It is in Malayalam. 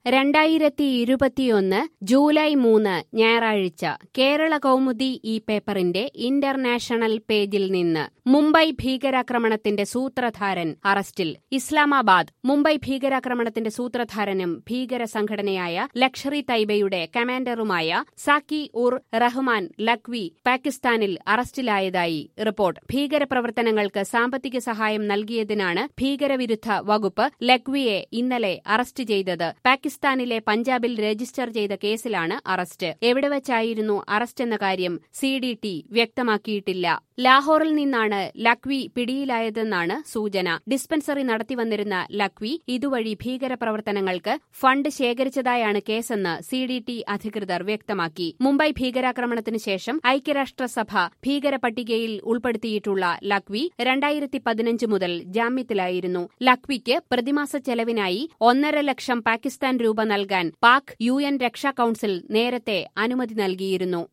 രണ്ടായിരത്തി ഇരുപത്തിയൊന്ന് ജൂലൈ മൂന്ന് ഞായറാഴ്ച കേരള കൗമുദി ഈ പേപ്പറിന്റെ ഇന്റർനാഷണൽ പേജിൽ നിന്ന് മുംബൈ ഭീകരാക്രമണത്തിന്റെ സൂത്രധാരൻ അറസ്റ്റിൽ ഇസ്ലാമാബാദ് മുംബൈ ഭീകരാക്രമണത്തിന്റെ സൂത്രധാരനും ഭീകര സംഘടനയായ ലക്ഷറി തൈബയുടെ കമാൻഡറുമായ സാക്കി ഉർ റഹ്മാൻ ലക്വി പാകിസ്ഥാനിൽ അറസ്റ്റിലായതായി റിപ്പോർട്ട് ഭീകരപ്രവർത്തനങ്ങൾക്ക് സാമ്പത്തിക സഹായം നൽകിയതിനാണ് ഭീകരവിരുദ്ധ വകുപ്പ് ലക്വിയെ ഇന്നലെ അറസ്റ്റ് ചെയ്തത് പാകിസ്ഥാനിലെ പഞ്ചാബിൽ രജിസ്റ്റർ ചെയ്ത കേസിലാണ് അറസ്റ്റ് എവിടെ വച്ചായിരുന്നു അറസ്റ്റ് എന്ന കാര്യം സി ഡി ടി വ്യക്തമാക്കിയിട്ടില്ല ലാഹോറിൽ നിന്നാണ് ലക്വി പിടിയിലായതെന്നാണ് സൂചന ഡിസ്പെൻസറി നടത്തിവന്നിരുന്ന ലക്വി ഇതുവഴി ഭീകരപ്രവർത്തനങ്ങൾക്ക് ഫണ്ട് ശേഖരിച്ചതായാണ് കേസെന്ന് സി ഡി ടി അധികൃതർ വ്യക്തമാക്കി മുംബൈ ഭീകരാക്രമണത്തിന് ശേഷം ഐക്യരാഷ്ട്രസഭ ഭീകര പട്ടികയിൽ ഉൾപ്പെടുത്തിയിട്ടുള്ള ലക്വി രണ്ടായിരത്തി പതിനഞ്ച് മുതൽ ജാമ്യത്തിലായിരുന്നു ലക്വിക്ക് പ്രതിമാസ ചെലവിനായി ഒന്നര ലക്ഷം പാകിസ്ഥാൻ രൂപ നൽകാൻ പാക് യു എൻ രക്ഷാ കൌൺസിൽ നേരത്തെ അനുമതി നൽകിയിരുന്നു